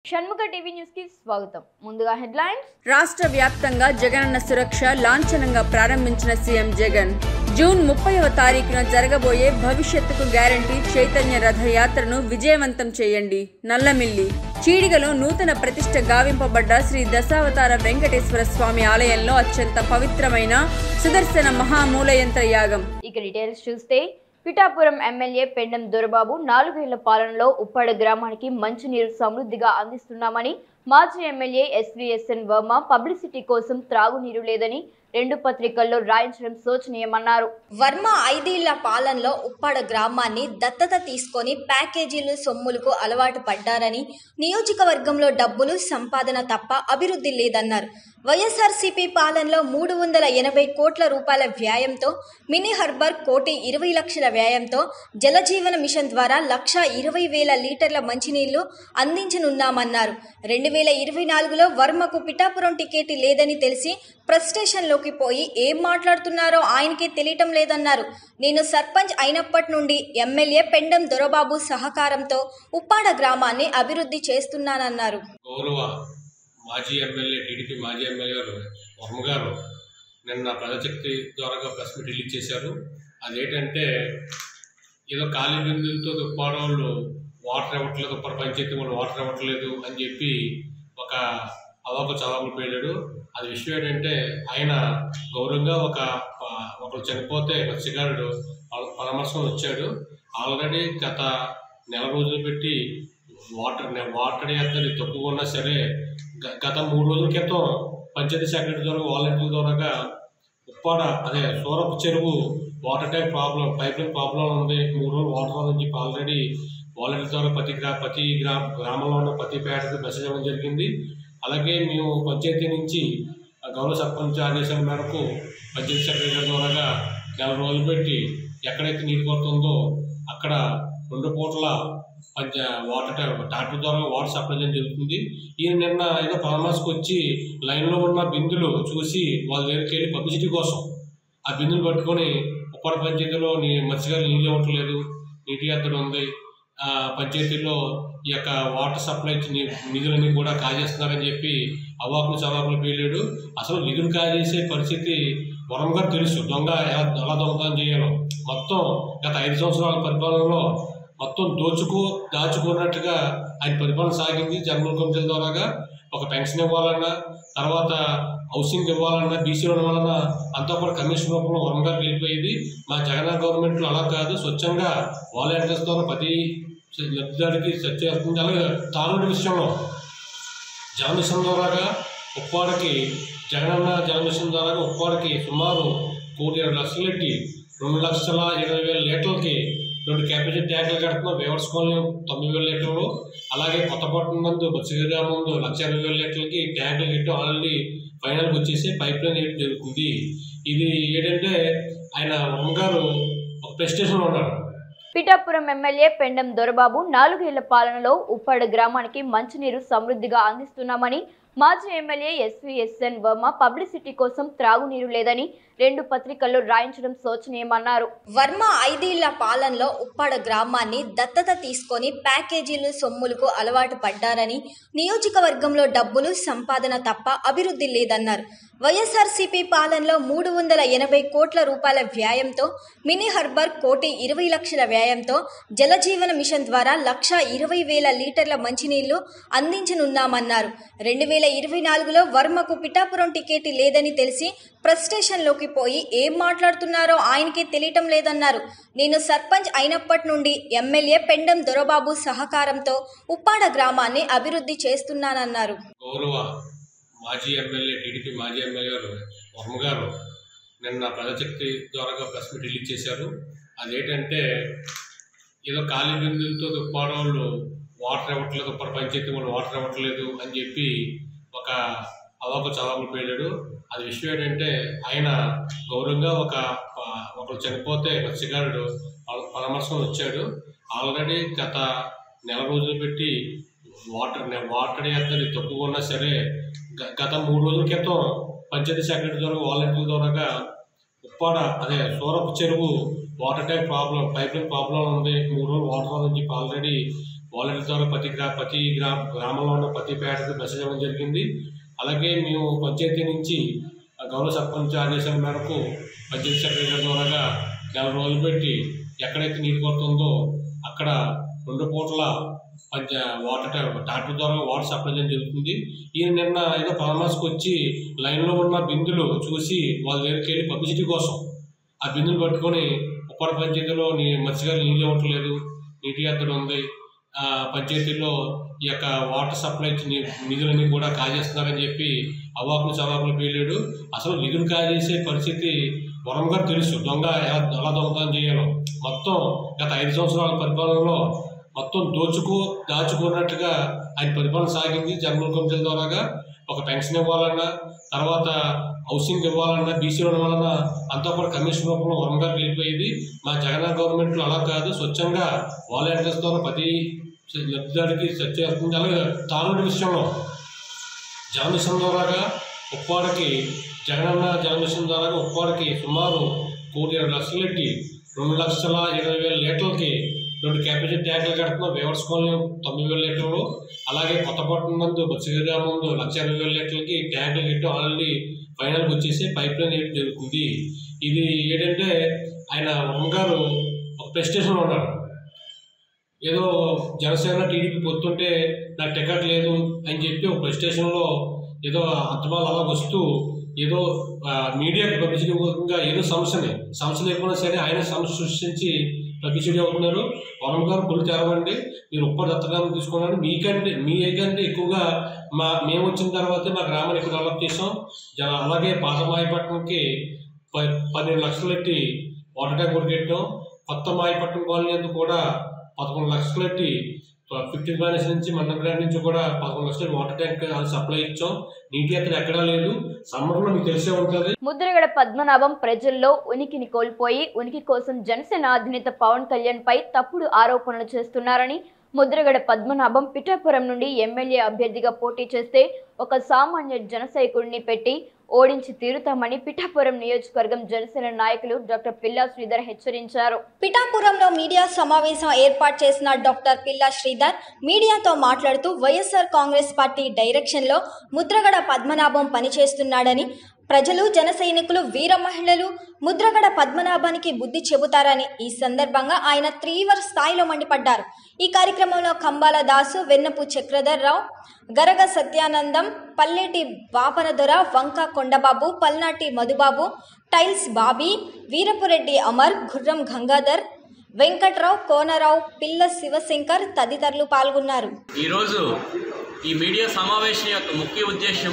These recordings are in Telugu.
షణ్ముఖ టీవీ న్యూస్ కి స్వాగతం ముందుగా హెడ్లైన్స్ రాష్ట్ర వ్యాప్తంగా జగనన్న సురక్ష లాంఛనంగా ప్రారంభించిన సీఎం జగన్ జూన్ ముప్పైవ తారీఖున జరగబోయే భవిష్యత్తుకు గ్యారంటీ చైతన్య రథయాత్రను విజయవంతం చేయండి నల్లమిల్లి చీడిగలో నూతన ప్రతిష్ట గావింపబడ్డ శ్రీ దశావతార వెంకటేశ్వర స్వామి ఆలయంలో అత్యంత పవిత్రమైన సుదర్శన మహామూలయంత్ర యాగం ఇక డీటెయిల్స్ చూస్తే పిఠాపురం ఎమ్మెల్యే పెండం దొరబాబు నాలుగేళ్ల పాలనలో ఉప్పాడ గ్రామానికి మంచినీరు సమృద్ధిగా అందిస్తున్నామని మాజీ ఎమ్మెల్యే ఎస్వీఎస్ఎన్ వర్మ పబ్లిసిటీ కోసం త్రాగునీరు లేదని రెండు పత్రికల్లో రాయించడం శోచనీయమన్నారు వర్మ ఐదేళ్ల పాలనలో ఉప్పాడ గ్రామాన్ని దత్తత తీసుకొని ప్యాకేజీలు సొమ్ములకు అలవాటు పడ్డారని నియోజకవర్గంలో డబ్బులు సంపాదన తప్ప అభివృద్ధి లేదన్నారు వైఎస్ఆర్సీపీ పాలనలో మూడు వందల ఎనభై కోట్ల రూపాయల వ్యయంతో మినీ హర్బర్ కోటి ఇరవై లక్షల వ్యయంతో జలజీవన మిషన్ ద్వారా లక్ష ఇరవై వేల లీటర్ల మంచినీళ్లు అందించనున్నామన్నారు రెండు వేల ఇరవై నాలుగులో వర్మకు పిఠాపురం టికెట్ లేదని తెలిసి ప్రెస్ స్టేషన్లోకి పోయి ఏం మాట్లాడుతున్నారో ఆయనకే తెలియటం లేదన్నారు నేను సర్పంచ్ అయినప్పటి నుండి ఎమ్మెల్యే పెండం దొరబాబు సహకారంతో ఉప్పాడ గ్రామాన్ని అభివృద్ధి చేస్తున్నానన్నారు గౌరవ మాజీ ఎమ్మెల్యే టీడీపీ మాజీ ఎమ్మెల్యే గారు వర్మ గారు నిన్న ప్రజాశక్తి ద్వారా ప్రెస్ మీట్ రిలీజ్ చేశారు అదేంటంటే ఏదో ఖాళీ బిందులతో ఉప్పాడవాళ్ళు వాటర్ ఇవ్వట్లేదు ఉప్పర పంచాయతీ వాళ్ళు వాటర్ ఇవ్వట్లేదు అని చెప్పి ఒక అవాకు చవాకులు పేలాడు అది విషయం ఏంటంటే ఆయన గౌరవంగా ఒక ప- ఒకరు చనిపోతే మత్స్యకారుడు ప- పరామర్శం వచ్చాడు ఆల్రెడీ గత నెల రోజులు పెట్టి వాటర్ వాటర్ ఎత్తది తక్కువ ఉన్నా సరే గ- గత మూడు రోజుల క్రితం పంచాయతీ సెక్రటరీ ద్వారా వాలంటీర్ల ద్వారాగా ఉప్పాడ అదే Surapu Cheruvu water tank problem pipeline problem ఉంది మూడు రోజులు వాటర్ ఉందని చెప్పి ఆల్రెడీ వాలంటీర్ ద్వారా ప్రతి గ్రా ప్రతి గ్రా గ్రామంలో ఉన్న ప్రతి పేటకు మెసేజ్ ఇవ్వడం జరిగింది అలాగే మేము పంచాయతీ నుంచి ఆ గౌరవ సర్పంచ్ ఆదేశాల మేరకు పంచాయతీ సెక్రటరీ గారి ద్వారాగా నెల రోజులు పెట్టి ఎక్కడైతే నీరు కొరత ఉందో అక్కడ రెండు పూటల పంచ వాటర్ ట్యాంక్ ట్రాక్టర్ ద్వారా వాటర్ సప్లై చేయడం జరుగుతుంది ఈయన నిన్న ఏదో పరామర్శకు వచ్చి లైన్లో ఉన్న బిందులు చూసి వాళ్ళ దగ్గరికి వెళ్ళి పబ్లిసిటీ కోసం ఆ బిందులు పట్టుకొని ఉప్పాడ పంచాయతీలో నీ మత్స్యగారు నీళ్ళు ఇవ్వట్లేదు నీటి ఎద్దడి ఉంది ఆ పంచాయతీలో ఈ యొక్క వాటర్ సప్లై ఇచ్చి ని- నిధులన్నీ కూడా కాజేస్తున్నారని చెప్పి అవాకులు చవాకులు పేలాడు అసలు నిధులు కాజేసే పరిస్థితి వరం గారు తెలుసు దొంగ ఎలా ఎలా దొంగతనం చేయాలో మొత్తం గత ఐదు సంవత్సరాల పరిపాలనలో మొత్తం దోచుకో దాచుకున్నట్టుగా ఆయన పరిపాలన సాగింది జనరల్ కమిటీల ద్వారాగా ఒక పెన్షన్ ఇవ్వాలన్నా తర్వాత హౌసింగ్ ఇవ్వాలన్నా బీసీ ఇవ్వాలన్నా అంతా కూడా కమిషన్ రూపంలో వరంగా వెళ్ళిపోయేది మా జగన్ గవర్నమెంట్లో అలా కాదు స్వచ్ఛంగా వాలంటీర్స్ ద్వారా ప్రతి లబ్ధిదారికి సెట్ చేస్తుంది అలాగే తాగుడు విషయంలో జనమిషన్ ద్వారాగా ఉప్పాడకి జగనన్న జనమిషన్ ద్వారాగా ఉప్పాడకి సుమారు కోటి ఇరవై లక్షలు పెట్టి రెండు లక్షల ఇరవై వేల లీటర్లకి రెండు కెపాసిటీ ట్యాంకులు కడుతున్నాం వేవర్స్ కాలనీ తొమ్మిది వేల లీటర్లు అలాగే కొత్తపట్నం నందు బొత్సగిరి ముందు లక్ష ఇరవై వేల లీటర్లకి ట్యాంకులు కట్టి ఆల్రెడీ ఫైనల్కి వచ్చేసి పైప్ లైన్ వేయడం జరుగుతుంది ఇది ఏంటంటే ఆయన వర్మ గారు ఒక ప్రెస్టేషన్లో ఉన్నారు పిఠాపురం ఎమ్మెల్యే పెండం దొరబాబు నాలుగేళ్ల పాలనలో ఉప్పాడ గ్రామానికి మంచినీరు సమృద్ధిగా అందిస్తున్నామని మాజీ ఎమ్మెల్యే ఎస్వీఎస్ఎన్ వర్మ పబ్లిసిటీ కోసం త్రాగునీరు లేదని రెండు పత్రికల్లో రాయించడం శోచనీయమన్నారు వర్మ ఐదేళ్ల పాలనలో ఉప్పాడ గ్రామాన్ని దత్తత తీసుకొని ప్యాకేజీలు సొమ్ములకు అలవాటు పడ్డారని నియోజకవర్గంలో డబ్బులు సంపాదన తప్ప అభివృద్ధి లేదన్నారు వైఎస్ఆర్సీపీ పాలనలో మూడు వందల ఎనభై కోట్ల రూపాయల వ్యయంతో మినీ హర్బర్ కోటి ఇరవై లక్షల వ్యయంతో జలజీవన మిషన్ ద్వారా లక్ష ఇరవై వేల లీటర్ల మంచినీళ్లు అందించనున్నామన్నారు రెండు వేల ఇరవై నాలుగులో వర్మకు పిఠాపురం టికెట్ లేదని తెలిసి ప్రెస్ స్టేషన్లోకి పోయి ఏం మాట్లాడుతున్నారో ఆయనకే తెలియటం లేదన్నారు నేను సర్పంచ్ అయినప్పటి నుండి ఎమ్మెల్యే పెండం దొరబాబు సహకారంతో ఉప్పాడ గ్రామాన్ని అభివృద్ధి చేస్తున్నానన్నారు గౌరవ మాజీ ఎమ్మెల్యే టీడీపీ మాజీ ఎమ్మెల్యే గారు వర్మ గారు నిన్న ప్రజాశక్తి ద్వారా ప్రెస్ మీట్ రిలీజ్ చేశారు అదేంటంటే ఏదో ఖాళీ బిందులతో ఉప్పాడవాళ్ళు వాటర్ ఇవ్వట్లేదు ఉప్పర పంచాయతీ వాళ్ళు వాటర్ ఇవ్వట్లేదు అని చెప్పి ఒక అవాకు చవాకులు పేలాడు అది విషయం ఏంటంటే ఆయన గౌరవంగా ఒక ప- ఒకరు చనిపోతే మత్స్యకారుడు ప- పరామర్శం వచ్చాడు ఆల్రెడీ గత నెల రోజులు పెట్టి వాటర్ వాటర్ ఎత్తది తక్కువ ఉన్నా సరే గ- గత మూడు రోజుల క్రితం పంచాయతీ సెక్రటరీ ద్వారా వాలంటీర్ల ద్వారాగా ఉప్పాడ అదే Surapu Cheruvu water tank problem pipeline problem ఉంది మూడు రోజులు వాటర్ ఉందని చెప్పి ఆల్రెడీ వాలంటీర్ ద్వారా ప్రతి గ్రా ప్రతి గ్రా గ్రామంలో ఉన్న ప్రతి పేటకు మెసేజ్ ఇవ్వడం జరిగింది అలాగే మేము పంచాయతీ నుంచి ఆ గౌరవ సర్పంచ్ ఆదేశాల మేరకు పంచాయతీ సెక్రటరీ ద్వారా నెల రోజులు పెట్టి ఎక్కడైతే నీరు కొరత ఉందో అక్కడ రెండు పూటల పంచ వాటర్ ట్యాంక్ టాటర్ ద్వారా వాటర్ సప్లై చేయడం జరుగుతుంది ఈయన నిన్న ఏదో పరామర్శకు వచ్చి లైన్లో ఉన్న బిందులు చూసి వాళ్ళ దగ్గరికి వెళ్ళి పబ్లిసిటీ కోసం ఆ బిందులు పట్టుకొని ఉప్పాడ పంచాయతీలో నీ మత్స్యగారు నీళ్ళు ఇవ్వట్లేదు నీటి ఎద్దడి ఉంది ఆ పంచాయతీలో ఈ యొక్క వాటర్ సప్లై ని- నిధులన్నీ కూడా కాజేస్తున్నారని చెప్పి అవాకులు చవాకులు పేలాడు అసలు నిధులు కాజేసే పరిస్థితి వరం గారు తెలుసు దొంగ ఎలా ఎలా దొంగతనం చేయాలో మొత్తం గత ఐదు సంవత్సరాల పరిపాలనలో మొత్తం దోచుకు దాచుకున్నట్టుగా ఆయన పరిపాలన సాగింది జనరల్ కమిటీల ద్వారాగా ఒక పెన్షన్ ఇవ్వాలన్నా తర్వాత హౌసింగ్ ఇవ్వాలన్నా బీసీ ఇవ్వాలన్నా అంతా కూడా కమిషన్ రూపంలో వరంగా వెళ్ళిపోయేది మా జగన్ గవర్నమెంట్లో అలా కాదు స్వచ్ఛంగా వాలంటీర్స్ ద్వారా ప్రతి లబ్ధిదారికి చర్చ చేస్తుంది అలాగే తాగుడు విషయంలో జలమిషన్ ద్వారాగా ఉప్పాడకి జగనన్న జలమిషన్ ద్వారా ఉప్పాడకి సుమారు కోటి ఇరవై లక్షలు పెట్టి రెండు లక్షల ఇరవై వేల లీటర్లకి రెండు కెపాసిటీ ట్యాంకులు కడుతున్నాం వేవర్స్ కాలనీ తొమ్మిది వేల లీటర్లు అలాగే కొత్తపట్నం నందు బొత్సగిరి ముందు లక్ష ఇరవై వేల లీటర్లకి ట్యాంకులు కట్టి ఆల్రెడీ ఫైనల్కి వచ్చేసి పైప్ లైన్ వేయడం జరుగుతుంది ఇది ఏంటంటే ఆయన అమ్మగారు ఒక ప్రెస్టేషన్లో ఉన్నారు ఏదో జనసేన టీడీపీ పొత్తుంటే నాకు టికెట్ లేదు అని చెప్పి ఒక ప్రెస్ స్టేషన్లో ఏదో అంతమాలు అలా వస్తూ ఏదో ఆ, మీడియాకి పబ్లిసిటీ కోసంగా ఏదో సమస్యని సమస్య లేకుండా సరే ఆయన సమస్య సృష్టించి పబ్లిసిటీ అవుతున్నారు వరం గారు కొలు తెరవండి మీరు ఉప్ప దత్తగ్రామం తీసుకున్నారు మీకంటే మీ కంటే ఎక్కువగా మా మేము వచ్చిన తర్వాతే మా గ్రామాన్ని ఎక్కువ డెవలప్ చేసాం జన అలాగే పాతమాయపట్నంకి ప పన్నెండు లక్షలు పెట్టి వాటర్ ట్యాంక్ కూడా కట్టాం కొత్త మాయపట్నం కాలనీ అందు కూడా పదకొండు లక్షలు పెట్టి ఫిఫ్టీన్ మైనస్ నుంచి మండగ్రాండ్ నుంచి కూడా పదకొండు లక్షలు వాటర్ ట్యాంక్ సప్లై ఇచ్చాం నీటి ఎత్తడి ఎక్కడా లేదు సమ్మర్లో మీకు తెలిసే ఉంటుంది ముద్రగడ పద్మనాభం ప్రజల్లో ఉనికిని కోల్పోయి ఉనికి కోసం జనసేన అధినేత పవన్ కళ్యాణ్ పై తప్పుడు ఆరోపణలు చేస్తున్నారని ముద్రగడ పద్మనాభం పిఠాపురం నుండి ఎమ్మెల్యే అభ్యర్థిగా పోటీ చేస్తే ఒక సామాన్య జన సైనికుడిని పెట్టి ఓడించి తీరుతామని పిఠాపురం నియోజకవర్గం జనసేన నాయకులు డాక్టర్ పిల్లా శ్రీధర్ హెచ్చరించారు పిఠాపురంలో మీడియా సమావేశం ఏర్పాటు చేసిన డాక్టర్ పిల్లా శ్రీధర్ మీడియాతో మాట్లాడుతూ వైఎస్ఆర్ కాంగ్రెస్ పార్టీ డైరెక్షన్లో ముద్రగడ పద్మనాభం పనిచేస్తున్నాడని ప్రజలు జన సైనికులు వీర మహిళలు ముద్రగడ పద్మనాభానికి బుద్ధి చెబుతారని ఈ సందర్భంగా ఆయన తీవ్ర స్థాయిలో మండిపడ్డారు ఈ కార్యక్రమంలో కంబాల దాసు వెన్నపు చక్రధర్ రావు గరగ సత్యానందం పల్లెటి వాపనదొర వంక కొండబాబు పల్నాటి మధుబాబు టైల్స్ బాబీ వీరపురెడ్డి అమర్ గుర్రం గంగాధర్ వెంకట్రావు కోనరావు పిల్ల శివశంకర్ తదితరులు పాల్గొన్నారు ఈరోజు ఈ మీడియా సమావేశం యొక్క ముఖ్య ఉద్దేశం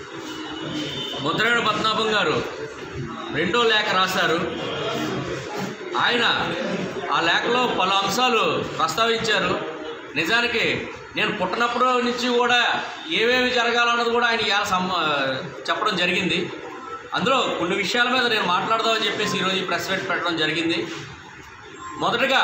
ముద్రగడ పద్మనాభం గారు రెండో లేఖ రాశారు ఆయన ఆ లేఖలో పలు అంశాలు ప్రస్తావించారు నిజానికి నేను పుట్టినప్పుడు నుంచి కూడా ఏమేమి జరగాలన్నది కూడా ఆయన ఇవాళ సమ్మ చెప్పడం జరిగింది అందులో కొన్ని విషయాల మీద నేను మాట్లాడదామని చెప్పేసి ఈరోజు ఈ ప్రెస్ మీట్ పెట్టడం జరిగింది మొదటగా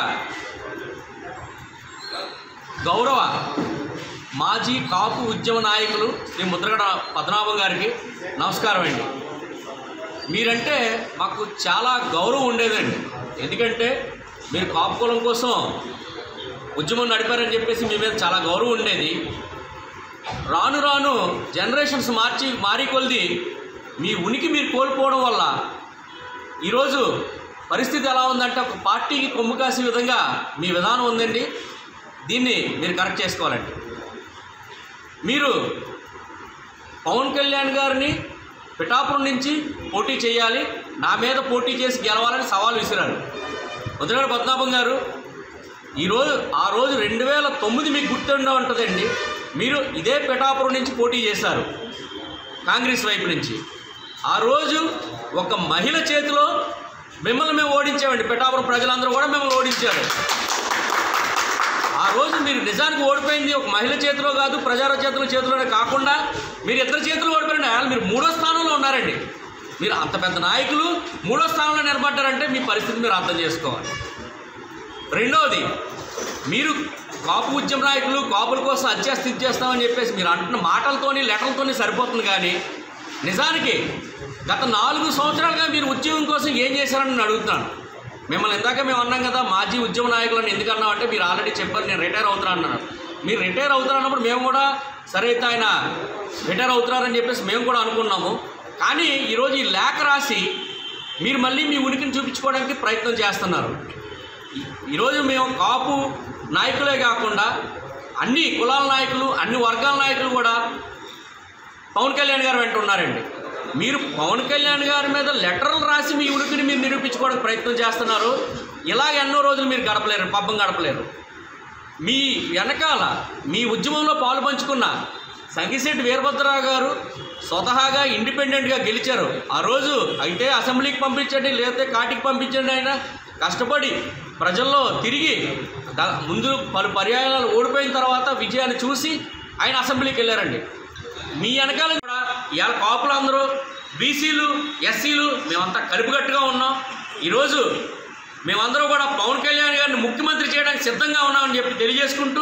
గౌరవ మాజీ కాపు ఉద్యమ నాయకులు శ్రీ ముద్రగడ పద్మనాభం గారికి నమస్కారం అండి మీరంటే మాకు చాలా గౌరవం ఉండేదండి ఎందుకంటే మీరు కాపు కులం కోసం ఉద్యమం నడిపారని చెప్పేసి మీ మీద చాలా గౌరవం ఉండేది రాను రాను జనరేషన్స్ మార్చి మారి కొలిది మీ ఉనికి మీరు కోల్పోవడం వల్ల ఈరోజు పరిస్థితి ఎలా ఉందంటే ఒక పార్టీకి కొమ్ము కాసే విధంగా మీ విధానం ఉందండి దీన్ని మీరు కరెక్ట్ చేసుకోవాలండి మీరు పవన్ కళ్యాణ్ గారిని పిఠాపురం నుంచి పోటీ చేయాలి నా మీద పోటీ చేసి గెలవాలని సవాల్ విసిరారు ముద్రగడ పద్మనాభం గారు ఈరోజు ఆ రోజు రెండు వేల తొమ్మిది మీకు గుర్తుండే ఉంటుందండి మీరు ఇదే పిఠాపురం నుంచి పోటీ చేశారు కాంగ్రెస్ వైపు నుంచి ఆ రోజు ఒక మహిళ చేతిలో మిమ్మల్ని మేము ఓడించామండి పిఠాపురం ప్రజలందరూ కూడా మిమ్మల్ని ఓడించారు ఆ రోజు మీరు నిజానికి ఓడిపోయింది ఒక మహిళ చేతిలో కాదు ప్రజల చేతుల చేతిలోనే కాకుండా మీరు ఇద్దరు చేతులు ఓడిపోయారండి ఆయన మీరు మూడో స్థానంలో ఉన్నారండి మీరు అంత పెద్ద నాయకులు మూడో స్థానంలో నిలబడ్డారంటే మీ పరిస్థితి మీరు అర్థం చేసుకోవాలి రెండవది మీరు కాపు ఉద్యమ నాయకులు కాపుల కోసం అత్యాస్తి ఇచ్చేస్తామని చెప్పేసి మీరు అంటున్న మాటలతోని లెటర్లతోని సరిపోతుంది కానీ నిజానికి గత నాలుగు సంవత్సరాలుగా మీరు ఉద్యోగం కోసం ఏం చేశారని నేను అడుగుతున్నాను మిమ్మల్ని ఇందాక మేము అన్నాం కదా మాజీ ఉద్యమ నాయకులను ఎందుకు అన్నాం అంటే మీరు ఆల్రెడీ చెప్పారు నేను రిటైర్ అవుతున్నా అన్నారు మీరు రిటైర్ అవుతారు అన్నప్పుడు మేము కూడా సరే అయితే ఆయన రిటైర్ అవుతున్నారని చెప్పేసి మేము కూడా అనుకున్నాము కానీ ఈరోజు ఈ లేఖ రాసి మీరు మళ్ళీ మీ ఉనికిని చూపించుకోవడానికి ప్రయత్నం చేస్తున్నారు ఈ- ఈరోజు మేము కాపు నాయకులే కాకుండా అన్ని కులాల నాయకులు అన్ని వర్గాల నాయకులు కూడా పవన్ కళ్యాణ్ గారు వెంట ఉన్నారండి మీరు పవన్ కళ్యాణ్ గారి మీద లెటర్లు రాసి మీ ఉనికిని మీరు నిరూపించుకోవడానికి ప్రయత్నం చేస్తున్నారు ఇలా ఎన్నో రోజులు మీరు గడపలేరు పబ్బం గడపలేరు మీ వెనకాల మీ ఉద్యమంలో పాలు పంచుకున్న సంగిశెట్టి వీరభద్రరావు గారు స్వతహాగా ఇండిపెండెంట్గా గెలిచారు ఆ రోజు అయితే అసెంబ్లీకి పంపించండి లేకపోతే కాటికి పంపించండి ఆయన కష్టపడి ప్రజల్లో తిరిగి ద- ముందు పలు పర్యాయాలు ఓడిపోయిన తర్వాత విజయాన్ని చూసి ఆయన అసెంబ్లీకి వెళ్ళారండి మీ వెనకాల కూడా ఇవాళ కాపులు అందరూ బీసీలు ఎస్సీలు మేమంతా కలుపుగట్టుగా ఉన్నాం ఈరోజు మేమందరూ కూడా పవన్ కళ్యాణ్ గారిని ముఖ్యమంత్రి చేయడానికి సిద్ధంగా ఉన్నామని చెప్పి తెలియజేసుకుంటూ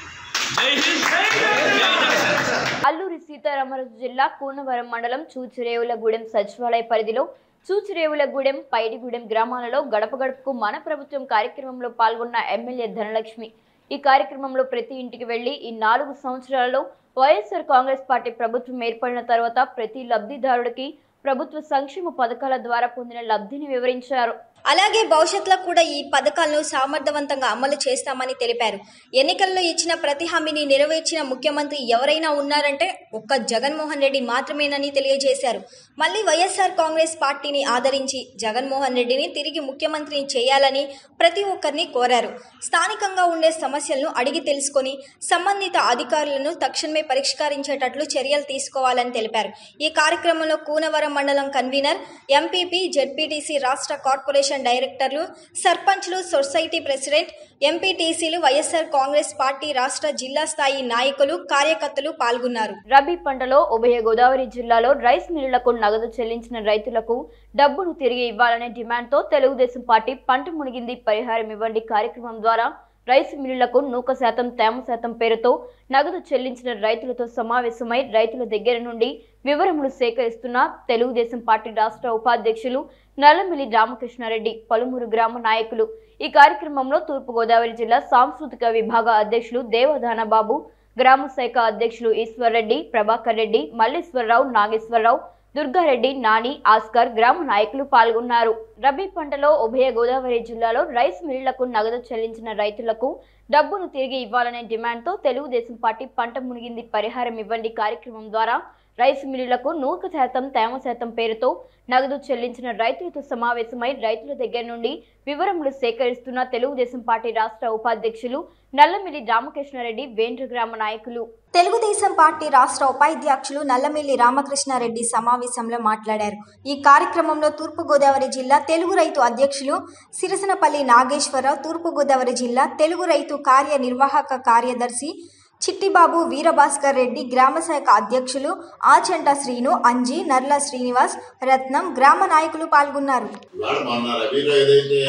జై హింద్ జై జనసేన అల్లూరి సీతారామరాజు జిల్లా కూనవరం మండలం చూచిరేవులగూడెం సచివాలయ పరిధిలో చూచిరేవులగూడెం పైడిగూడెం గ్రామాలలో గడప గడపకు మన ప్రభుత్వం కార్యక్రమంలో పాల్గొన్న ఎమ్మెల్యే ధనలక్ష్మి ఈ కార్యక్రమంలో ప్రతి ఇంటికి వెళ్లి ఈ నాలుగు సంవత్సరాలలో వైఎస్ఆర్ కాంగ్రెస్ పార్టీ ప్రభుత్వం ఏర్పడిన తర్వాత ప్రతి లబ్ధిదారుడికి ప్రభుత్వ సంక్షేమ పథకాల ద్వారా పొందిన లబ్ధిని వివరించారు అలాగే భవిష్యత్తులో కూడా ఈ పథకాలను సమర్థవంతంగా అమలు చేస్తామని తెలిపారు ఎన్నికల్లో ఇచ్చిన ప్రతి హామీని నెరవేర్చిన ముఖ్యమంత్రి ఎవరైనా ఉన్నారంటే ఒక్క జగన్మోహన్ రెడ్డి మాత్రమేనని తెలియజేశారు మళ్ళీ వైఎస్ఆర్ కాంగ్రెస్ పార్టీని ఆదరించి జగన్మోహన్ రెడ్డిని తిరిగి ముఖ్యమంత్రిని చేయాలని ప్రతి ఒక్కరిని కోరారు స్థానికంగా ఉండే సమస్యలను అడిగి తెలుసుకొని సంబంధిత అధికారులను తక్షణమే పరిష్కరించేటట్లు చర్యలు తీసుకోవాలని తెలిపారు ఈ కార్యక్రమంలో కూనవరం మండలం కన్వీనర్ ఎంపీపీ జెడ్పీటీసీ రాష్ట్ర కార్పొరేషన్ డైరెక్టర్లు సర్పంచ్లు సొసైటీ ప్రెసిడెంట్ ఎంపీటీసీలు వైఎస్ఆర్ కాంగ్రెస్ పార్టీ రాష్ట్ర జిల్లా స్థాయి నాయకులు కార్యకర్తలు పాల్గొన్నారు రబీ పంటలో ఉభయ గోదావరి జిల్లాలో రైస్ మిల్లులకు నగదు చెల్లించిన రైతులకు డబ్బును తిరిగి ఇవ్వాలనే డిమాండ్తో తెలుగుదేశం పార్టీ పంట మునిగింది పరిహారం ఇవ్వండి కార్యక్రమం ద్వారా రైస్ మిల్లులకు నూక శాతం తేమ శాతం పేరుతో నగదు చెల్లించిన రైతులతో సమావేశమై రైతుల దగ్గర నుండి వివరములు సేకరిస్తున్న తెలుగుదేశం పార్టీ రాష్ట్ర ఉపాధ్యక్షులు నల్లమిల్లి రామకృష్ణారెడ్డి పలువురు గ్రామ నాయకులు ఈ కార్యక్రమంలో తూర్పుగోదావరి జిల్లా సాంస్కృతిక విభాగ అధ్యక్షులు దేవదాన బాబు గ్రామ శాఖ అధ్యక్షులు ఈశ్వర్రెడ్డి ప్రభాకర్ రెడ్డి మల్లేశ్వరరావు నాగేశ్వరరావు దుర్గారెడ్డి నాని ఆస్కర్ గ్రామ నాయకులు పాల్గొన్నారు రబీ పంటలో ఉభయ గోదావరి జిల్లాలో రైస్ మిల్లులకు నగదు చెల్లించిన రైతులకు డబ్బును తిరిగి ఇవ్వాలనే డిమాండ్తో తెలుగుదేశం పార్టీ పంట మునిగింది పరిహారం ఇవ్వండి కార్యక్రమం ద్వారా రైస్ మిల్లులకు నూక శాతం తేమ శాతం పేరుతో నగదు చెల్లించిన రైతులతో సమావేశమై రైతుల దగ్గర నుండి వివరములు సేకరిస్తున్న తెలుగుదేశం పార్టీ రాష్ట్ర ఉపాధ్యక్షులు నల్లమిల్లి రామకృష్ణారెడ్డి వేంద్ర గ్రామ నాయకులు తెలుగుదేశం పార్టీ రాష్ట్ర ఉపాధ్యక్షులు నల్లమిల్లి రామకృష్ణారెడ్డి సమావేశంలో మాట్లాడారు ఈ కార్యక్రమంలో తూర్పుగోదావరి జిల్లా తెలుగు రైతు అధ్యక్షులు సిరసనపల్లి నాగేశ్వరరావు తూర్పుగోదావరి జిల్లా తెలుగు రైతు కార్యనిర్వాహక కార్యదర్శి చిట్టిబాబు వీరభాస్కర్ రెడ్డి గ్రామ శాఖ అధ్యక్షులు ఆచంట శ్రీను అంజి నర్ల శ్రీనివాస్ రత్నం గ్రామ నాయకులు పాల్గొన్నారు ఇవాళ మొన్న రబీలో ఏదైతే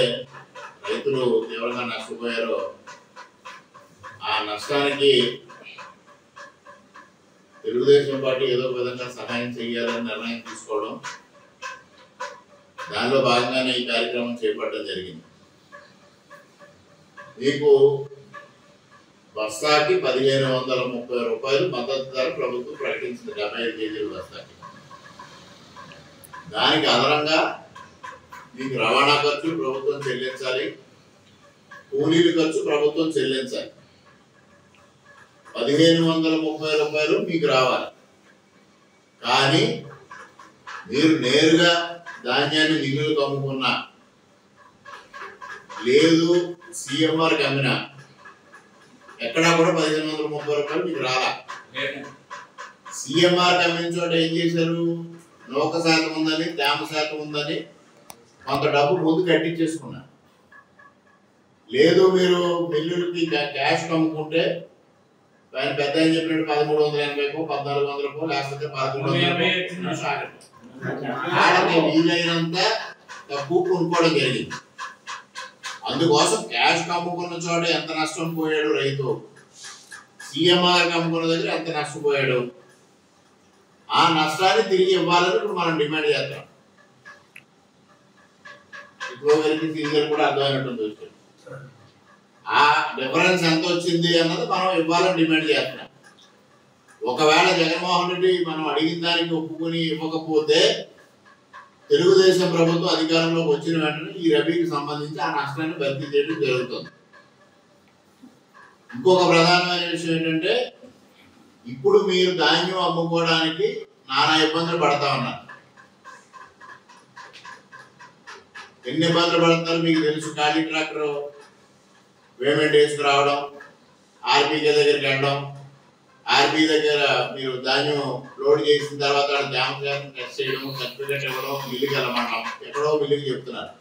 రైతులు తీవ్రంగా నష్టపోయారో ఆ నష్టానికి తెలుగుదేశం పార్టీ ఏదో ఒక విధంగా సహాయం చేయాలని నిర్ణయం తీసుకోవడం దానిలో భాగంగానే ఈ కార్యక్రమం చేపట్టడం జరిగింది మీకు బస్తాకి పదిహేను వందల ముప్పై రూపాయలు మద్దతు ధర ప్రభుత్వం ప్రకటించింది డెబ్బై ఐదు కేజీల బస్తాకి దానికి అదనంగా మీకు రవాణా ఖర్చు ప్రభుత్వం చెల్లించాలి కూలీల ఖర్చు ప్రభుత్వం చెల్లించాలి పదిహేను వందల ముప్పై రూపాయలు మీకు రావాలి కానీ మీరు నేరుగా ధాన్యాన్ని మిగులు అమ్ముకున్నా లేదు సీఎంఆర్కి అమ్మినా ఎక్కడా కూడా పదిహేను వందల ముప్పై రూపాయలు మీకు రాలా సీఎంఆర్ అమ్మిన చోట ఏం చేశారు నూక శాతం ఉందని తేమ శాతం ఉందని కొంత డబ్బు ముందు కట్టించేసుకున్నారు లేదు మీరు మిల్లులకి క్యా- క్యాష్ అమ్ముకుంటే ఆయన పెద్ద ఆయన చెప్పినట్టు పదమూడు వందల ఎనభైకో పద్నాలుగు వందలకో లేకపోతే పదకొండు వందలకో వాళ్ళకి వీలైనంత తక్కువ కొనుక్కోవడం జరిగింది అందుకోసం క్యాష్ అమ్ముకున్న చోట ఎంత నష్టం పోయాడు రైతు సీఎంఆర్ అమ్ముకున్న దగ్గర ఎంత నష్టపోయాడు ఆ నష్టాన్ని తిరిగి ఇవ్వాలని ఇప్పుడు మనం డిమాండ్ చేస్తాం ఇంకో గారికి సీనియర్ కూడా అర్థమైనట్టుంది విషయం ఆ డిఫరెన్స్ ఎంత వచ్చింది అన్నది మనం ఇవ్వాలని డిమాండ్ చేస్తున్నాం ఒకవేళ జగన్మోహన్ రెడ్డి మనం అడిగిన దానికి ఒప్పుకొని ఇవ్వకపోతే తెలుగుదేశం ప్రభుత్వం అధికారంలోకి వచ్చిన వెంటనే ఈ రబీకి సంబంధించి ఆ నష్టాన్ని భర్తీ చేయడం జరుగుతుంది ఇంకొక ప్రధానమైన విషయం ఏంటంటే ఇప్పుడు మీరు ధాన్యం అమ్ముకోవడానికి నానా ఇబ్బందులు పడతా ఉన్నారు ఎన్ని ఇబ్బందులు పడుతున్నారు మీకు తెలుసు ఖాళీ ట్రాక్టర్ పేమెంట్ వేసుకురావడం ఆర్బీకే దగ్గరికి వెళ్ళడం ఆర్బీ దగ్గర మీరు ధాన్యం లోడ్ చేసిన తర్వాత డ్యామ్ టెస్ట్ చేయడం సర్టిఫికెట్ ఇవ్వడం మిల్లుకి వెళ్ళమంటాం ఎక్కడో మిల్లుకి చెప్తున్నారు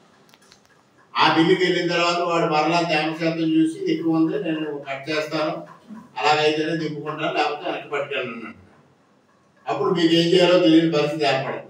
ఆ బిల్లుకి వెళ్ళిన తర్వాత వాడు మరలా తేమ శాతం చూసి ఎక్కువ ఉంది నేను కట్ చేస్తాను అలాగైతేనే దింపుకుంటాను లేకపోతే వెనక్కి పట్టుకెళ్ళను అంటున్నాడు. అప్పుడు మీకు ఏం చేయాలో తెలియని పరిస్థితి ఏర్పడుతుంది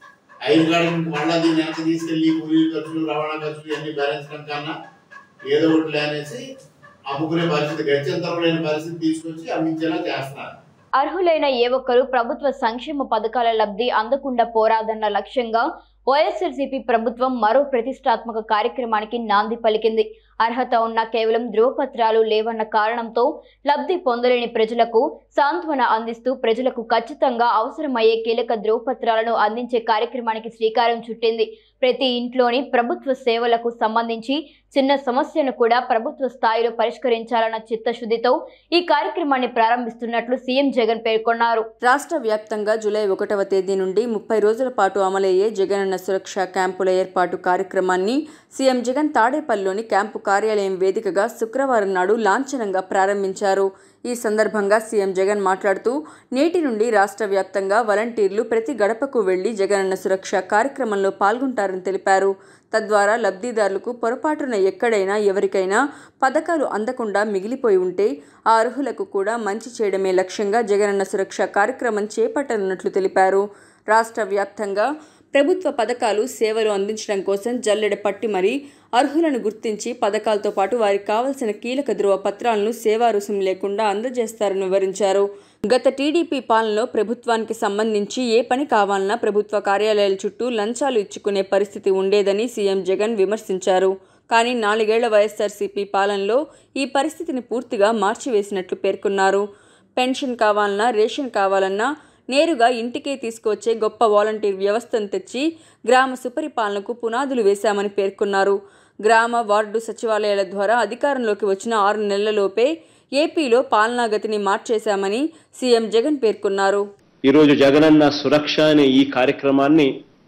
ఐదు కాడికి మళ్ళా దీన్ని వెనక్కి తీసుకెళ్ళి కూలీల ఖర్చులు రవాణా ఖర్చులు అన్ని భరించడం కన్నా ఏదో ఒకటి అనేసి అమ్ముకునే పరిస్థితి గత్యంతరం లేని పరిస్థితి తీసుకొచ్చి అమ్మించేలా చేస్తున్నారు అర్హులైన ఏ ఒక్కరూ ప్రభుత్వ సంక్షేమ పథకాల లబ్ధి అందకుండా పోరాదన్న లక్ష్యంగా వైఎస్ఆర్సీపీ ప్రభుత్వం మరో ప్రతిష్టాత్మక కార్యక్రమానికి నాంది పలికింది అర్హత ఉన్న కేవలం ధ్రువపత్రాలు లేవన్న కారణంతో లబ్ధి పొందలేని ప్రజలకు సాంత్వన అందిస్తూ ప్రజలకు ఖచ్చితంగా అవసరమయ్యే కీలక ధ్రువపత్రాలను అందించే కార్యక్రమానికి శ్రీకారం చుట్టింది ప్రతి ఇంట్లోని ప్రభుత్వ సేవలకు సంబంధించి చిన్న సమస్యను కూడా ప్రభుత్వ స్థాయిలో పరిష్కరించాలన్న చిత్తశుద్ధితో ఈ కార్యక్రమాన్ని ప్రారంభిస్తున్నట్లు సీఎం జగన్ పేర్కొన్నారు రాష్ట్ర వ్యాప్తంగా జూలై ఒకటవ తేదీ నుండి ముప్పై రోజుల పాటు అమలయ్యే జగనన్న సురక్ష క్యాంపుల ఏర్పాటు కార్యక్రమాన్ని సీఎం జగన్ తాడేపల్లిలోని క్యాంపు కార్యాలయం వేదికగా శుక్రవారం నాడు లాంఛనంగా ప్రారంభించారు ఈ సందర్భంగా సీఎం జగన్ మాట్లాడుతూ నేటి నుండి రాష్ట్ర వ్యాప్తంగా వాలంటీర్లు ప్రతి గడపకు వెళ్లి జగనన్న సురక్ష కార్యక్రమంలో పాల్గొంటారని తెలిపారు తద్వారా లబ్ధిదారులకు పొరపాటున ఎక్కడైనా ఎవరికైనా పథకాలు అందకుండా మిగిలిపోయి ఉంటే ఆ అర్హులకు కూడా మంచి చేయడమే లక్ష్యంగా జగనన్న సురక్ష కార్యక్రమం చేపట్టనున్నట్లు తెలిపారు రాష్ట్ర వ్యాప్తంగా ప్రభుత్వ పథకాలు సేవలు అందించడం కోసం జల్లెడ పట్టి మరీ అర్హులను గుర్తించి పథకాలతో పాటు వారికి కావలసిన కీలక ధృవ పత్రాలను సేవా రుసుం లేకుండా అందజేస్తారని వివరించారు గత టీడీపీ పాలనలో ప్రభుత్వానికి సంబంధించి ఏ పని కావాలన్నా ప్రభుత్వ కార్యాలయాల చుట్టూ లంచాలు ఇచ్చుకునే పరిస్థితి ఉండేదని సీఎం జగన్ విమర్శించారు కానీ నాలుగేళ్ల వైఎస్ఆర్సీపీ పాలనలో ఈ పరిస్థితిని పూర్తిగా మార్చివేసినట్లు పేర్కొన్నారు పెన్షన్ కావాలన్నా రేషన్ కావాలన్నా నేరుగా ఇంటికే తీసుకువచ్చే గొప్ప వాలంటీర్ వ్యవస్థను తెచ్చి గ్రామ సుపరిపాలనకు పునాదులు వేశామని పేర్కొన్నారు గ్రామ వార్డు సచివాలయాల ద్వారా అధికారంలోకి వచ్చిన ఆరు నెలలలోపే ఏపీలో పాలనాగతిని మార్చేశామని సీఎం జగన్ పేర్కొన్నారు ఈరోజు జగనన్న సురక్ష అనే ఈ కార్యక్రమాన్ని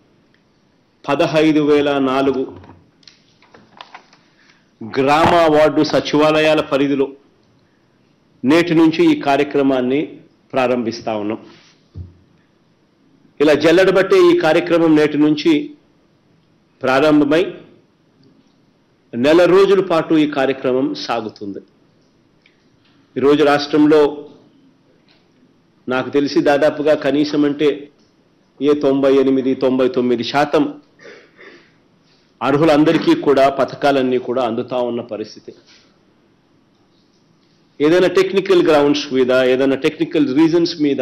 పదహైదు వేల నాలుగు గ్రామ వార్డు సచివాలయాల పరిధిలో నేటి నుంచి ఈ కార్యక్రమాన్ని ప్రారంభిస్తా ఉన్నాం ఇలా జల్లెడబట్టే ఈ కార్యక్రమం నేటి నుంచి ప్రారంభమై నెల రోజుల పాటు ఈ కార్యక్రమం సాగుతుంది ఈరోజు రాష్ట్రంలో నాకు తెలిసి దాదాపుగా కనీసం అంటే ఏ తొంభై ఎనిమిది తొంభై తొమ్మిది శాతం అర్హులందరికీ కూడా పథకాలన్నీ కూడా అందుతా ఉన్న పరిస్థితి ఏదైనా టెక్నికల్ గ్రౌండ్స్ మీద ఏదైనా టెక్నికల్ రీజన్స్ మీద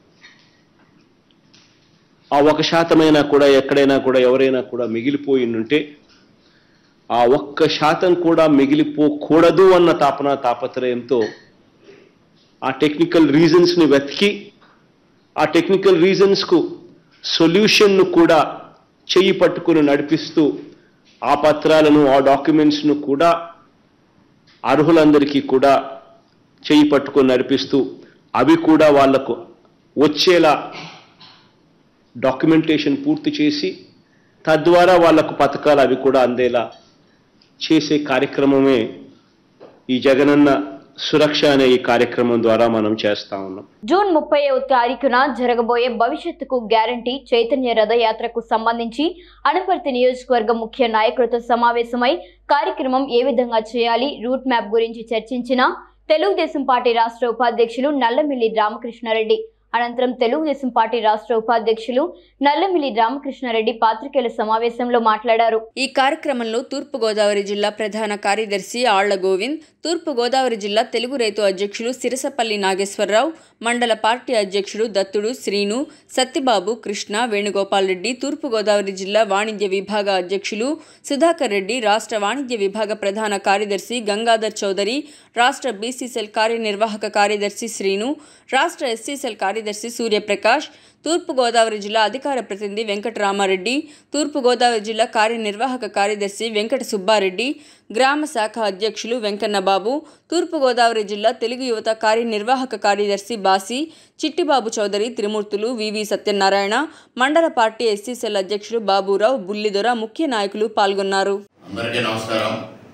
ఆ ఒక శాతమైనా కూడా ఎక్కడైనా కూడా ఎవరైనా కూడా మిగిలిపోయి ఉంటే ఆ ఒక్క శాతం కూడా మిగిలిపోకూడదు అన్న తాపన తాపత్రయంతో ఆ టెక్నికల్ రీజన్స్ని వెతికి ఆ టెక్నికల్ రీజన్స్కు సొల్యూషన్ను కూడా చెయ్యి పట్టుకుని నడిపిస్తూ ఆ పత్రాలను ఆ డాక్యుమెంట్స్ను కూడా అర్హులందరికీ కూడా చెయ్యి పట్టుకొని నడిపిస్తూ అవి కూడా వాళ్లకు వచ్చేలా డాక్యుమెంటేషన్ పూర్తి చేసి తద్వారా వాళ్లకు పథకాలు అవి కూడా అందేలా చేసే కార్యక్రమమే ఈ జగనన్న సురక్ష అనే ఈ కార్యక్రమం ద్వారా మనం చేస్తా ఉన్నాం జూన్ ముప్పై తారీఖున జరగబోయే భవిష్యత్తుకు గ్యారంటీ చైతన్య రథయాత్రకు సంబంధించి అనపర్తి నియోజకవర్గ ముఖ్య నాయకులతో సమావేశమై కార్యక్రమం ఏ విధంగా చేయాలి రూట్ మ్యాప్ గురించి చర్చించిన తెలుగుదేశం పార్టీ రాష్ట్ర ఉపాధ్యక్షులు నల్లమిల్లి రామకృష్ణారెడ్డి అనంతరం తెలుగుదేశం పార్టీ రాష్ట్ర ఉపాధ్యక్షులు నల్లమిల్లి రామకృష్ణారెడ్డి పాత్రికేయుల సమావేశంలో మాట్లాడారు ఈ కార్యక్రమంలో తూర్పుగోదావరి జిల్లా ప్రధాన కార్యదర్శి ఆళ్ల గోవింద్ తూర్పుగోదావరి జిల్లా తెలుగు రైతు అధ్యక్షులు సిరసపల్లి నాగేశ్వరరావు మండల పార్టీ అధ్యక్షుడు దత్తుడు శ్రీను సత్తిబాబు కృష్ణ వేణుగోపాల్ రెడ్డి తూర్పుగోదావరి జిల్లా వాణిజ్య విభాగ అధ్యక్షులు సుధాకర్ రెడ్డి రాష్ట్ర వాణిజ్య విభాగ ప్రధాన కార్యదర్శి గంగాధర్ చౌదరి రాష్ట్ర బీసీసెల్ కార్యనిర్వాహక కార్యదర్శి శ్రీను రాష్ట్ర ఎస్సీసెల్ కార్యదర్శి సూర్యప్రకాష్ తూర్పుగోదావరి జిల్లా అధికార ప్రతినిధి వెంకటరామారెడ్డి తూర్పుగోదావరి జిల్లా కార్యనిర్వాహక కార్యదర్శి వెంకట సుబ్బారెడ్డి గ్రామ శాఖ అధ్యక్షులు వెంకన్నబాబు తూర్పుగోదావరి జిల్లా తెలుగు యువత కార్యనిర్వాహక కార్యదర్శి బాసి చిట్టిబాబు చౌదరి త్రిమూర్తులు వివి సత్యనారాయణ మండల పార్టీ ఎస్సీసెల్ అధ్యక్షులు బాబురావు బుల్లిదొర ముఖ్య నాయకులు పాల్గొన్నారు అందరికీ నమస్కారం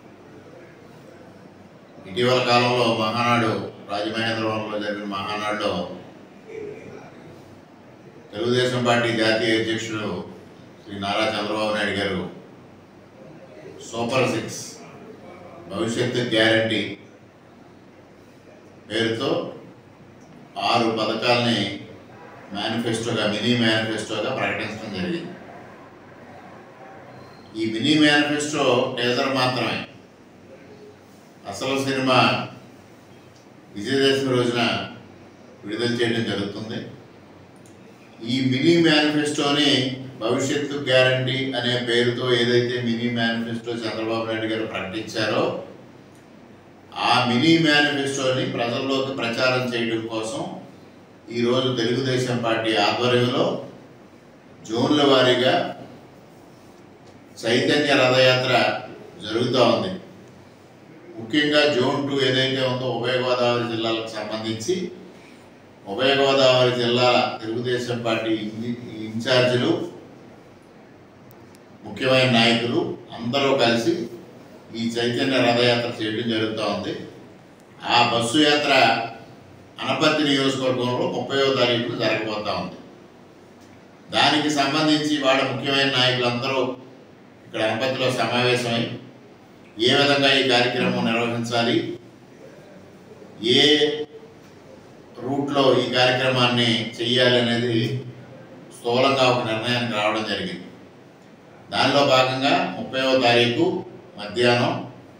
ఇటీవల కాలంలో మహానాడు రాజమహేంద్రవరంలో జరిగిన మహానాడులో తెలుగుదేశం పార్టీ జాతీయ అధ్యక్షుడు శ్రీ నారా చంద్రబాబు నాయుడు గారు సూపర్ సిక్స్ భవిష్యత్తు గ్యారంటీ పేరుతో ఆరు పథకాల్ని మేనిఫెస్టోగా మినీ మేనిఫెస్టోగా ప్రకటించడం జరిగింది ఈ మినీ మేనిఫెస్టో టీజర్ మాత్రమే అసలు సినిమా విజయదశమి రోజున విడుదల చేయడం జరుగుతుంది ఈ మినీ మేనిఫెస్టోని భవిష్యత్తు గ్యారంటీ అనే పేరుతో ఏదైతే మినీ మేనిఫెస్టో చంద్రబాబు నాయుడు గారు ప్రకటించారో ఆ మినీ మేనిఫెస్టోని ప్రజల్లోకి ప్రచారం చేయడం కోసం ఈరోజు తెలుగుదేశం పార్టీ ఆధ్వర్యంలో జోన్ల వారీగా చైతన్య రథయాత్ర జరుగుతూ ఉంది ముఖ్యంగా జోన్ టూ ఏదైతే ఉందో ఉభయ గోదావరి జిల్లాలకు సంబంధించి ఉభయ గోదావరి జిల్లాల తెలుగుదేశం పార్టీ ఇన్- ఇన్ఛార్జీలు ముఖ్యమైన నాయకులు అందరూ కలిసి ఈ చైతన్య రథయాత్ర చేయడం జరుగుతూ ఉంది ఆ బస్సు యాత్ర అనపర్తి నియోజకవర్గంలో ముప్పైవ తారీఖున జరగబోతా ఉంది దానికి సంబంధించి వాళ్ళ ముఖ్యమైన నాయకులందరూ ఇక్కడ అనపర్తిలో సమావేశమై ఏ విధంగా ఈ కార్యక్రమం నిర్వహించాలి ఏ రూట్లో ఈ కార్యక్రమాన్ని చెయ్యాలి అనేది స్థూలంగా ఒక నిర్ణయానికి రావడం జరిగింది దానిలో భాగంగా ముప్పైవ తారీఖు మధ్యాహ్నం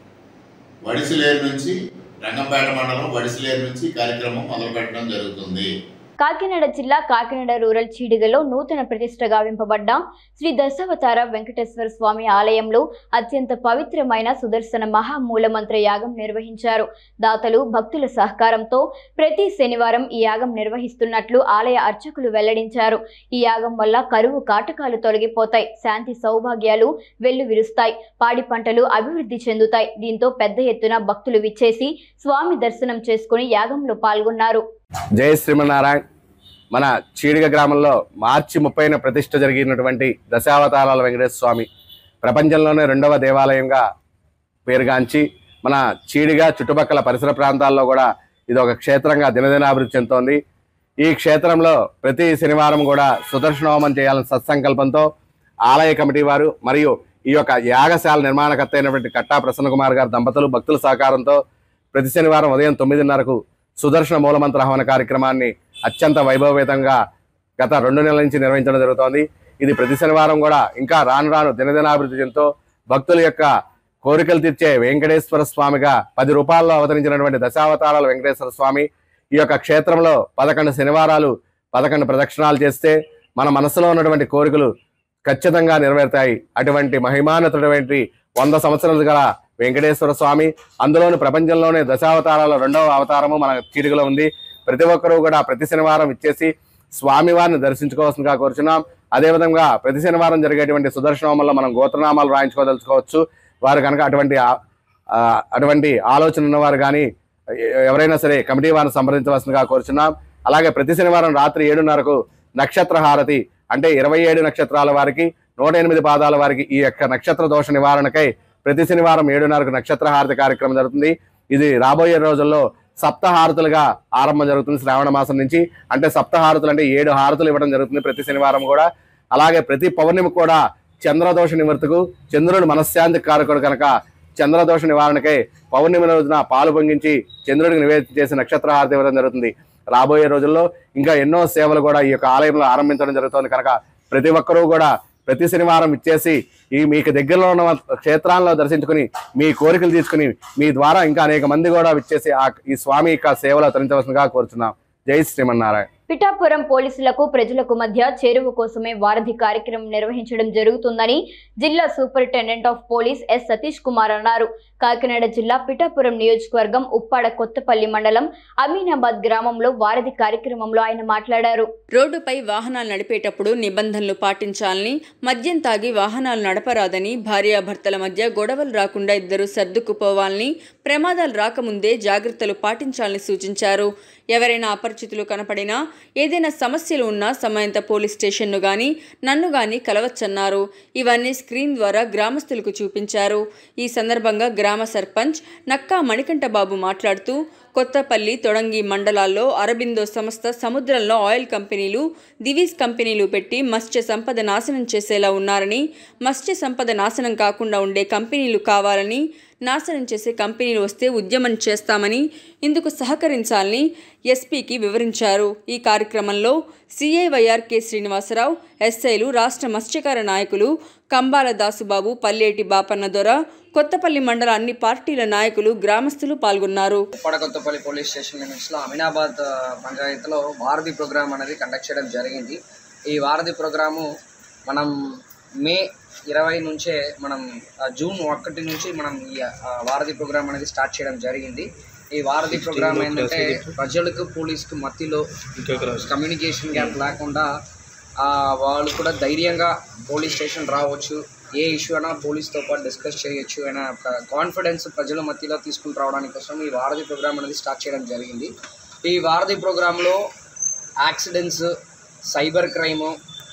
వడిసిలేరు నుంచి రంగంపేట మండలం వడిసిలేరు నుంచి ఈ కార్యక్రమం మొదలు పెట్టడం జరుగుతుంది కాకినాడ జిల్లా కాకినాడ రూరల్ చీడిగలో నూతన ప్రతిష్ట గావింపబడ్డ శ్రీ దశావతార వెంకటేశ్వర స్వామి ఆలయంలో అత్యంత పవిత్రమైన సుదర్శన మహామూలమంత్ర యాగం నిర్వహించారు దాతలు భక్తుల సహకారంతో ప్రతి శనివారం ఈ యాగం నిర్వహిస్తున్నట్లు ఆలయ అర్చకులు వెల్లడించారు ఈ యాగం వల్ల కరువు కాటకాలు తొలగిపోతాయి శాంతి సౌభాగ్యాలు వెల్లువిరుస్తాయి పాడి పంటలు అభివృద్ధి చెందుతాయి దీంతో పెద్ద ఎత్తున భక్తులు విచ్చేసి స్వామి దర్శనం చేసుకుని యాగంలో పాల్గొన్నారు జై శ్రీమన్నారాయణ మన చీడిగ గ్రామంలో మార్చి ముప్పైన ప్రతిష్ఠ జరిగినటువంటి దశావతారాల వెంకటేశ్వర స్వామి ప్రపంచంలోనే రెండవ దేవాలయంగా పేరుగాంచి మన చీడిగ చుట్టుపక్కల పరిసర ప్రాంతాల్లో కూడా ఇది ఒక క్షేత్రంగా దినదినాభివృద్ధి చెందుతోంది ఈ క్షేత్రంలో ప్రతి శనివారం కూడా సుదర్శన హోమం చేయాలని సత్సంకల్పంతో ఆలయ కమిటీ వారు మరియు ఈ యొక్క యాగశాల నిర్మాణకర్త అయినటువంటి కట్టా ప్రసన్న కుమార్ గారు దంపతులు భక్తుల సహకారంతో ప్రతి శనివారం ఉదయం తొమ్మిదిన్నరకు సుదర్శన మూలమంత్ర హవన కార్యక్రమాన్ని అత్యంత వైభవపేతంగా గత రెండు నెలల నుంచి నిర్వహించడం జరుగుతోంది ఇది ప్రతి శనివారం కూడా ఇంకా రాను రాను దినదినాభివృద్ధి చెందుతూ భక్తుల యొక్క కోరికలు తీర్చే వెంకటేశ్వర స్వామిగా పది రూపాయల్లో అవతరించినటువంటి దశావతారాల వెంకటేశ్వర స్వామి ఈ యొక్క క్షేత్రంలో పదకొండు శనివారాలు పదకొండు ప్రదక్షిణాలు చేస్తే మన మనసులో ఉన్నటువంటి కోరికలు ఖచ్చితంగా నెరవేరుతాయి అటువంటి మహిమానతుడటువంటి వంద సంవత్సరాలు గల వెంకటేశ్వర స్వామి అందులోని ప్రపంచంలోనే దశావతారాల రెండవ అవతారము మన చీడిగలో ఉంది ప్రతి ఒక్కరూ కూడా ప్రతి శనివారం ఇచ్చేసి స్వామివారిని దర్శించుకోవాల్సిందిగా కోరుచున్నాం అదేవిధంగా ప్రతి శనివారం జరిగేటువంటి సుదర్శనోమంలో మనం గోత్రనామాలు రాయించుకోదలుచుకోవచ్చు వారు కనుక అటువంటి ఆ- ఆ, అటువంటి ఆలోచన ఉన్నవారు కానీ ఎ- ఎవరైనా సరే కమిటీ వారిని సంప్రదించవలసిందిగా కోరుచున్నాం అలాగే ప్రతి శనివారం రాత్రి ఏడున్నరకు నక్షత్ర హారతి అంటే ఇరవై ఏడు నక్షత్రాల వారికి నూట ఎనిమిది పాదాల వారికి ఈ యొక్క నక్షత్ర దోష నివారణకై ప్రతి శనివారం ఏడున్నరకు నక్షత్ర హారతి కార్యక్రమం జరుగుతుంది ఇది రాబోయే రోజుల్లో సప్త హారతులుగా ఆరంభం జరుగుతుంది శ్రావణ మాసం నుంచి అంటే సప్త హారతులు అంటే ఏడు హారతులు ఇవ్వడం జరుగుతుంది ప్రతి శనివారం కూడా అలాగే ప్రతి పౌర్ణమి కూడా చంద్రదోష నివర్తకు చంద్రుడు మనశ్శాంతి కారకుడు కనుక చంద్రదోష నివారణకై పౌర్ణమి రోజున పాలు పొంగించి చంద్రుడికి నివేదన చేసి నక్షత్ర హారతి ఇవ్వడం జరుగుతుంది రాబోయే రోజుల్లో ఇంకా ఎన్నో సేవలు కూడా ఈ యొక్క ఆలయంలో ఆరంభించడం జరుగుతుంది కనుక ప్రతి ఒక్కరూ కూడా ప్రతి శనివారం ఇచ్చేసి ఈ మీకు దగ్గరలో ఉన్న క్షేత్రాల్లో దర్శించుకుని మీ కోరికలు తీసుకుని మీ ద్వారా ఇంకా అనేక మంది కూడా ఇచ్చేసి ఆ ఈ స్వామి యొక్క సేవలు తరించవలసిందిగా కోరుచున్నాం జై శ్రీమన్నారాయణ పిఠాపురం పోలీసులకు ప్రజలకు మధ్య చేరువ కోసమే వారధి కార్యక్రమం నిర్వహించడం జరుగుతుందని జిల్లా superintendent of police S Satish Kumar అన్నారు కాకినాడ జిల్లా పిఠాపురం నియోజకవర్గం ఉప్పాడ కొత్తపల్లి మండలం అమీనాబాద్ గ్రామంలో వారధి కార్యక్రమంలో ఆయన మాట్లాడారు రోడ్డుపై వాహనాలు నడిపేటప్పుడు నిబంధనలు పాటించాలని మద్యం తాగి వాహనాలు నడపరాదని భార్యాభర్తల మధ్య గొడవలు రాకుండా ఇద్దరు సర్దుకుపోవాలని ప్రమాదాలు రాకముందే జాగ్రత్తలు పాటించాలని సూచించారు ఎవరైనా అపరిచితులు కనపడినా ఏదైనా సమస్యలు ఉన్నా సమయంత పోలీస్ స్టేషన్ను గాని నన్ను గాని కలవచ్చన్నారు ఇవన్నీ స్క్రీన్ ద్వారా గ్రామస్తులకు చూపించారు ఈ సందర్భంగా గ్రామ సర్పంచ్ నక్కా మణికంఠబాబు మాట్లాడుతూ కొత్తపల్లి తొడంగి మండలాల్లో అరబిందో సంస్థ సముద్రంలో ఆయిల్ కంపెనీలు దివీస్ కంపెనీలు పెట్టి మత్స్య సంపద నాశనం చేసేలా ఉన్నారని మత్స్య సంపద నాశనం కాకుండా ఉండే కంపెనీలు కావాలని నాశనం చేసే కంపెనీలు వస్తే ఉద్యమం చేస్తామని ఇందుకు సహకరించాలని ఎస్పీకి వివరించారు ఈ కార్యక్రమంలో సిఐవైఆర్ కె శ్రీనివాసరావు ఎస్ఐలు రాష్ట్ర మత్స్యకార నాయకులు కంబాల దాసుబాబు పల్లేటి బాపన్న దొర కొత్తపల్లి మండల అన్ని పార్టీల నాయకులు గ్రామస్తులు పాల్గొన్నారు కొత్తపల్లి పోలీస్ స్టేషన్ లిమిట్స్లో అమీనాబాద్ ఆ, పంచాయతీలో వారధి ప్రోగ్రామ్ అనేది కండక్ట్ చేయడం జరిగింది ఈ వారధి ప్రోగ్రాము మనం మే ఇరవై నుంచే మనం ఆ, జూన్ ఒకటి నుంచి మనం ఈ ఆ, వారధి ప్రోగ్రామ్ అనేది స్టార్ట్ చేయడం జరిగింది ఈ వారధి ప్రోగ్రామ్ ఏంటంటే ప్రజలకు పోలీస్కి మధ్యలో కమ్యూనికేషన్ గ్యాప్ లేకుండా ఆ, వాళ్ళు కూడా ధైర్యంగా పోలీస్ స్టేషన్ రావచ్చు ఏ ఇష్యూ అయినా పోలీస్తో పాటు డిస్కస్ చేయొచ్చు అనే ఒక కాన్ఫిడెన్స్ ప్రజల మధ్యలో తీసుకుని రావడానికి కోసం ఈ వారధి ప్రోగ్రామ్ అనేది స్టార్ట్ చేయడం జరిగింది ఈ వారధి ప్రోగ్రాంలో యాక్సిడెంట్స్ సైబర్ క్రైము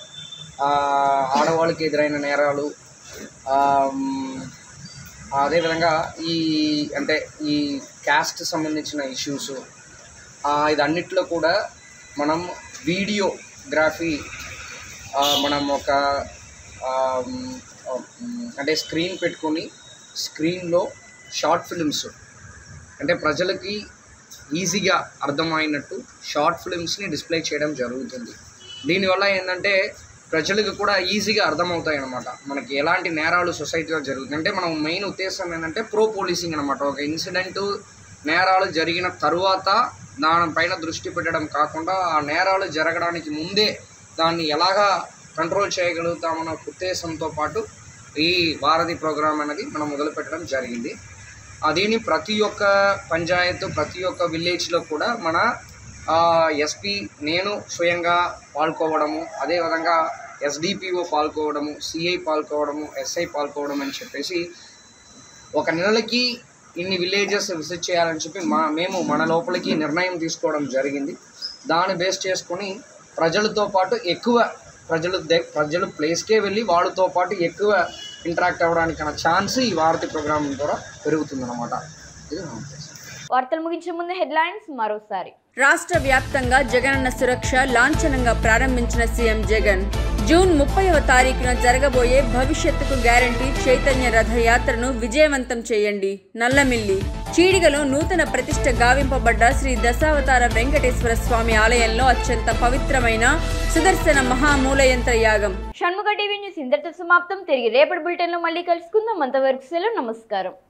ఆడవాళ్ళకి ఎదురైన నేరాలు ఆ, మ్, అదేవిధంగా ఈ అంటే ఈ క్యాస్ట్ సంబంధించిన ఇష్యూస్ ఇదన్నిట్లో కూడా మనం వీడియోగ్రఫీ మనం ఒక ఆ, మ్, ఆ, మ్, అంటే స్క్రీన్ పెట్టుకొని స్క్రీన్లో షార్ట్ ఫిల్మ్స్ అంటే ప్రజలకి ఈజీగా అర్థమైనట్టు షార్ట్ ఫిల్మ్స్ని డిస్ప్లే చేయడం జరుగుతుంది దీనివల్ల ఏంటంటే ప్రజలకు కూడా ఈజీగా అర్థమవుతాయి అనమాట మనకి ఎలాంటి నేరాలు సొసైటీలో జరుగుతుంది అంటే మనం మెయిన్ ఉద్దేశం ఏంటంటే ప్రో పోలీసింగ్ అనమాట ఒక ఇన్సిడెంట్ నేరాలు జరిగిన తరువాత దానిపైన దృష్టి పెట్టడం కాకుండా ఆ నేరాలు జరగడానికి ముందే దాన్ని ఎలాగా కంట్రోల్ చేయగలుగుతామన్న ఉద్దేశంతో పాటు ఈ వారధి ప్రోగ్రామ్ అనేది మనం మొదలు పెట్టడం జరిగింది అదిని ప్రతి ఒక్క పంచాయత్ ప్రతి ఒక్క విలేజ్లో కూడా మన ఎస్పీ నేను స్వయంగా పాల్గొవడము అదేవిధంగా ఎస్డిపిఓ పాల్గొవడము సిఐ పాల్గొవడము ఎస్ఐ పాల్గొవడం అని చెప్పేసి ఒక నెలకి ఇన్ని విలేజెస్ విజిట్ చేయాలని చెప్పి మా మేము మన లోపలికి నిర్ణయం తీసుకోవడం జరిగింది దాన్ని బేస్ చేసుకొని ప్రజలతో పాటు ఎక్కువ ప్రజలు దే- ప్రజలు ప్లేస్కే వెళ్ళి వాళ్ళతో పాటు ఎక్కువ ఇంటరాక్ట్ అవ్వడానికి ఛాన్స్ ఈ వారధి ప్రోగ్రామ్ ద్వారా పెరుగుతుందన్నమాట ఇది నా ఉద్దేశం వార్తలు ముగించే ముందు హెడ్లైన్స్ మరోసారి రాష్ట్ర వ్యాప్తంగా జగనన్న సురక్ష లాంఛనంగా ప్రారంభించిన సీఎం జగన్ జూన్ ముప్పైవ తారీఖున జరగబోయే భవిష్యత్తుకు గ్యారంటీ చైతన్య రథయాత్రను విజయవంతం చేయండి నల్లమిల్లి చీడిగలో నూతన ప్రతిష్ట గావింపబడ్డ శ్రీ దశావతార వెంకటేశ్వర స్వామి ఆలయంలో అత్యంత పవిత్రమైన సుదర్శన మహామూలయంత్ర యాగం షణ్ముఖ టీవీ న్యూస్ ఇంతటితో సమాప్తం తిరిగి రేపటి బులెటిన్లో మళ్ళీ కలుసుకుందాం అంతవరకు సెలవు నమస్కారం